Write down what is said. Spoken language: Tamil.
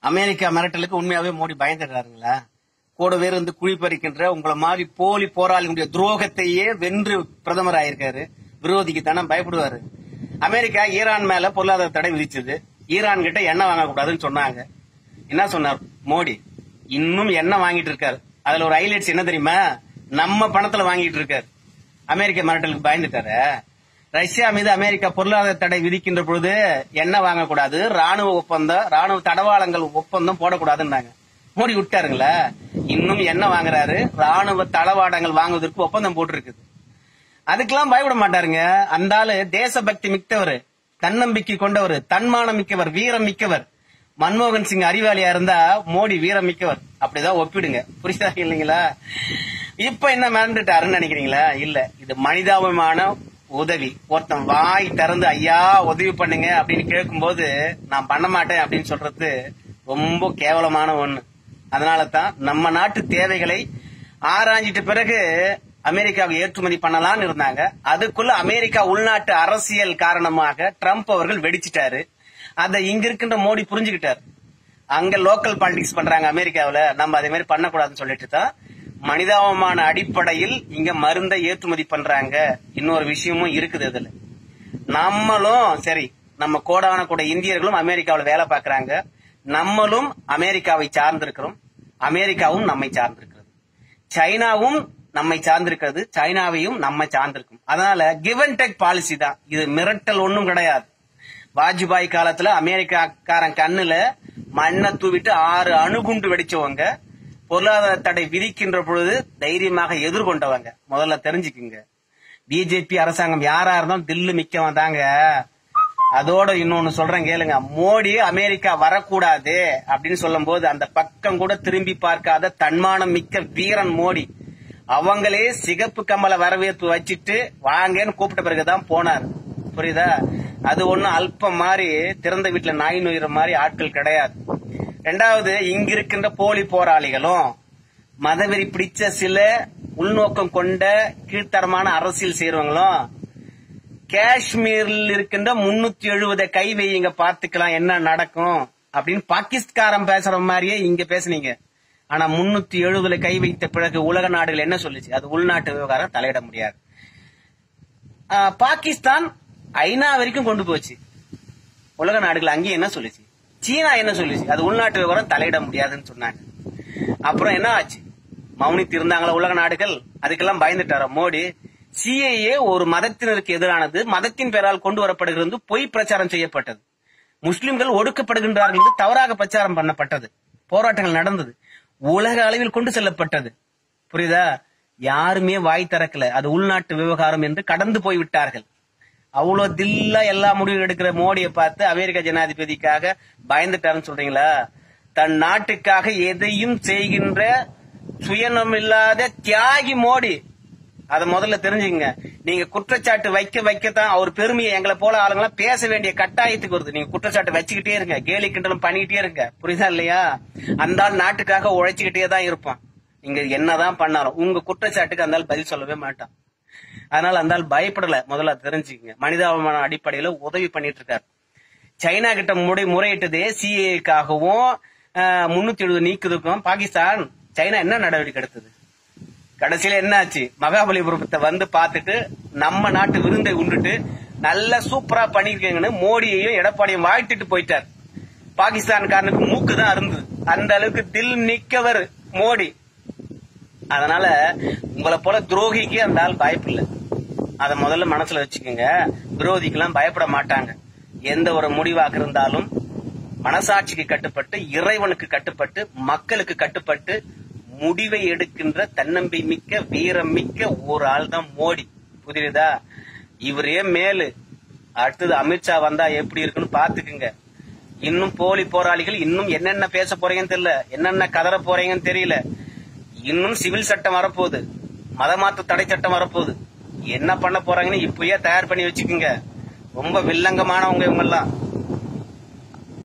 அமெரிக்கா மிரட்டலுக்கு உண்மையாவே மோடி பயந்துடுறாருங்களா கூடவே இருந்து குழி பறிக்கின்ற உங்களை மாதிரி போலி போராளிகளுடைய துரோகத்தையே வென்று பிரதமர் ஆயிருக்காரு விரோதிக்கு தானே பயப்படுவாரு அமெரிக்கா ஈரான் மேல பொருளாதார தடை விதிச்சது ஈரான் கிட்ட எண்ணெய் வாங்கக்கூடாதுன்னு சொன்னாங்க என்ன சொன்னார் மோடி இன்னும் எண்ணெய் வாங்கிட்டு இருக்காரு அதுல ஒரு ஹைலைட்ஸ் என்ன தெரியுமா நம்ம பணத்துல வாங்கிட்டு இருக்காரு அமெரிக்க மிரட்டலுக்கு பயந்துட்டாரு ரஷ்யா மீது அமெரிக்கா பொருளாதார தடை விதிக்கின்ற பொழுது எண்ணெய் வாங்கக்கூடாது ராணுவ ஒப்பந்தம் ராணுவ தடவாளங்கள் ஒப்பந்தம் போடக்கூடாதுன்னாங்க மோடி விட்டாருங்களா இன்னும் எண்ணெய் வாங்குறாரு ராணுவ தளவாடங்கள் வாங்குவதற்கு ஒப்பந்தம் போட்டிருக்குது அதுக்கெல்லாம் பயப்பட மாட்டாருங்க அந்த ஆளு தேசபக்தி மிக்கவர் தன்னம்பிக்கை கொண்டவர் தன்மானம் மிக்கவர் வீரம் மிக்கவர் மன்மோகன் சிங் அறிவாளியா இருந்தா மோடி வீரம் மிக்கவர் அப்படிதான் ஒப்பிடுங்க புரியுதா இல்லைங்களா இப்ப என்ன மிரண்டுட்டாருன்னு நினைக்கிறீங்களா இல்ல இது மனிதாபிமான உதவி ஒருத்தன் வாய் திறந்து ஐயா உதவி பண்ணுங்க அப்படின்னு கேட்கும்போது நான் பண்ண மாட்டேன் அப்படின்னு சொல்றது ரொம்ப கேவலமான ஒண்ணு அதனால தான் நம்ம நாட்டு தேவைகளை ஆராய்ஞ்சிட்ட பிறகு அமெரிக்காவை ஏற்றுமதி பண்ணலாம்னு இருந்தாங்க அதுக்குள்ள அமெரிக்கா உள்நாட்டு அரசியல் காரணமாக ட்ரம்ப் அவர்கள் வெடிச்சிட்டாரு அதை இங்க இருக்கின்ற மோடி புரிஞ்சுக்கிட்டாரு அங்க லோக்கல் பாலிடிக்ஸ் பண்றாங்க அமெரிக்காவுல நம்ம அதே மாதிரி பண்ணக்கூடாதுன்னு சொல்லிட்டு தான் மனிதாபமான அடிப்படையில் இங்க மருந்தை ஏற்றுமதி பண்றாங்க இன்னொரு விஷயமும் இருக்குது இதுல நம்மளும் சரி நம்ம கோடான கூட இந்தியர்களும் அமெரிக்காவுல வேலை பார்க்கறாங்க நம்மளும் அமெரிக்காவை சார்ந்திருக்கிறோம் அமெரிக்காவும் நம்மை சார்ந்திருக்கிறது சைனாவும் நம்மை சார்ந்திருக்கிறது சைனாவையும் நம்ம சார்ந்திருக்கும் அதனால கிவ் அண்ட் டேக் பாலிசி தான் இது மிரட்டல் ஒண்ணும் கிடையாது வாஜ்பாய் காலத்துல அமெரிக்காக்காரன் கண்ணுல மண்ணை தூவிட்டு ஆறு அணுகுண்டு வெடிச்சவங்க பொருளாதார தடை விதிக்கின்ற பொழுது தைரியமாக எதிர்கொண்டவங்க முதல்ல தெரிஞ்சுக்குங்க பிஜேபி அரசாங்கம் யாரா இருந்தாலும் தில்லு மிக்கவன் தாங்க அதோட இன்னொன்னு சொல்றேன் கேளுங்க மோடி அமெரிக்கா வரக்கூடாது அப்படின்னு சொல்லும் போது அந்த பக்கம் கூட திரும்பி பார்க்காத தன்மானம் மிக்க வீரன் மோடி அவங்களே சிகப்பு கமல வரவேற்பு வச்சிட்டு வாங்கன்னு கூப்பிட்ட பிறகுதான் போனார் புரியுதா அது ஒண்ணும் அல்பம் மாதிரி திறந்த வீட்டுல நாய் நுயிற மாதிரி ஆட்கள் கிடையாது ரெண்டாவது இங்க இருக்கின்ற போலி போராளிகளும் மதவெறி பிடிச்ச சில உள்நோக்கம் கொண்ட கீழ்த்தரமான அரசியல் செய்யறவங்களும் காஷ்மீரில் இருக்கின்ற முன்னூத்தி எழுபதை கை வையுங்க பாத்துக்கலாம் என்ன நடக்கும் அப்படின்னு பாகிஸ்தாரம் பேசுற மாதிரியே இங்க பேசுனீங்க ஆனா முன்னூத்தி எழுபதுல கை வைத்த பிறகு உலக நாடுகள் என்ன சொல்லுச்சு அது உள்நாட்டு விவகாரம் தலையிட முடியாது ஆஹ், பாகிஸ்தான் ஐநா வரைக்கும் கொண்டு போச்சு உலக நாடுகள் அங்கேயும் என்ன சொல்லுச்சு சீனா என்ன சொல்லுச்சு அது உள்நாட்டு விவகாரம் தலையிட முடியாதுன்னு சொன்னாங்க அப்புறம் என்ன ஆச்சு மௌனித்து இருந்தாங்களா உலக நாடுகள் அதுக்கெல்லாம் பயந்துட்டாரா மோடி சிஏஏ ஒரு மதத்தினருக்கு எதிரானது மதத்தின் பெயரால் கொண்டு வரப்படுகிறது பொய் பிரச்சாரம் செய்யப்பட்டது முஸ்லிம்கள் ஒடுக்கப்படுகின்றார்கள் என்று தவறாக பிரச்சாரம் பண்ணப்பட்டது போராட்டங்கள் நடந்தது உலக அளவில் கொண்டு செல்லப்பட்டது புரியுதா யாருமே வாய் திறக்கல அது உள்நாட்டு விவகாரம் என்று கடந்து போய் விட்டார்கள் அவ்வளவு தில்லா எல்லா முடிவும் எடுக்கிற மோடியை பார்த்து அமெரிக்க ஜனாதிபதிக்காக பயந்துட்டாருன்னு சொல்றீங்களா தன் நாட்டுக்காக எதையும் செய்கின்ற சுயநலம் இல்லாத தியாகி மோடி அத முதல்ல தெரிஞ்சுக்கங்க நீங்க குற்றச்சாட்டு வைக்க வைக்கத்தான் அவர் பெருமையை எங்களை போல ஆளுங்களாம் பேச வேண்டிய கட்டாயத்துக்கு வருது நீங்க குற்றச்சாட்டு வச்சுக்கிட்டே இருங்க கேலி கிண்டலும் பண்ணிக்கிட்டே இருங்க புரியுதா இல்லையா அந்த ஆள் நாட்டுக்காக உழைச்சுக்கிட்டே தான் இருப்பான் நீங்க என்னதான் பண்ணாலும் உங்க குற்றச்சாட்டுக்கு அந்த ஆள் பதில் சொல்லவே மாட்டான் அதனால அந்த ஆள் பயப்படல முதல்ல அதை தெரிஞ்சுக்கங்க மனிதாபிமான அடிப்படையில உதவி பண்ணிட்டு இருக்காரு சைனா கிட்ட முறை முறையிட்டதே சிஏக்காகவும் முன்னூத்தி எழுபது நீக்குதுக்கும் பாகிஸ்தான் சைனா என்ன நடவடிக்கை எடுத்தது கடைசியில என்ன ஆச்சு மகாபலிபுரத்தை வந்து பார்த்துட்டு நம்ம நாட்டு விருந்தை உண்டுட்டு நல்ல சூப்பரா பண்ணிருக்கீங்கன்னு மோடியையும் எடப்பாடியும் வாழ்த்திட்டு போயிட்டார் பாகிஸ்தான்காரனுக்கு மூக்கு தான் இருந்தது அந்த அளவுக்கு தில் நிக்கவர் மோடி அதனால உங்களை போல துரோகிக்கு அந்த ஆள் பயப்பில்லை அத முதல்ல மனசுல வச்சுக்கோங்க விரோதிக்கெல்லாம் பயப்பட மாட்டாங்க எந்த ஒரு முடிவாக இருந்தாலும் மனசாட்சிக்கு கட்டுப்பட்டு இறைவனுக்கு கட்டுப்பட்டு மக்களுக்கு கட்டுப்பட்டு முடிவை எடுக்கின்ற தன்னம்பை மிக்க வீரம் மிக்க ஒரு ஆள் தான் மோடி புரியுதா இவரே மேலு அடுத்தது அமித்ஷா வந்தா எப்படி இருக்குன்னு பாத்துக்குங்க இன்னும் போலி போராளிகள் இன்னும் என்னென்ன பேச போறீங்கன்னு தெரியல என்னென்ன கதற போறீங்கன்னு தெரியல இன்னும் சிவில் சட்டம் வரப்போகுது மதமாத்த தடை சட்டம் வரப்போகுது என்ன பண்ண போறாங்கன்னு இப்பயே தயார் பண்ணி வச்சுக்கோங்க ரொம்ப வில்லங்கமானவங்க இவங்க எல்லாம்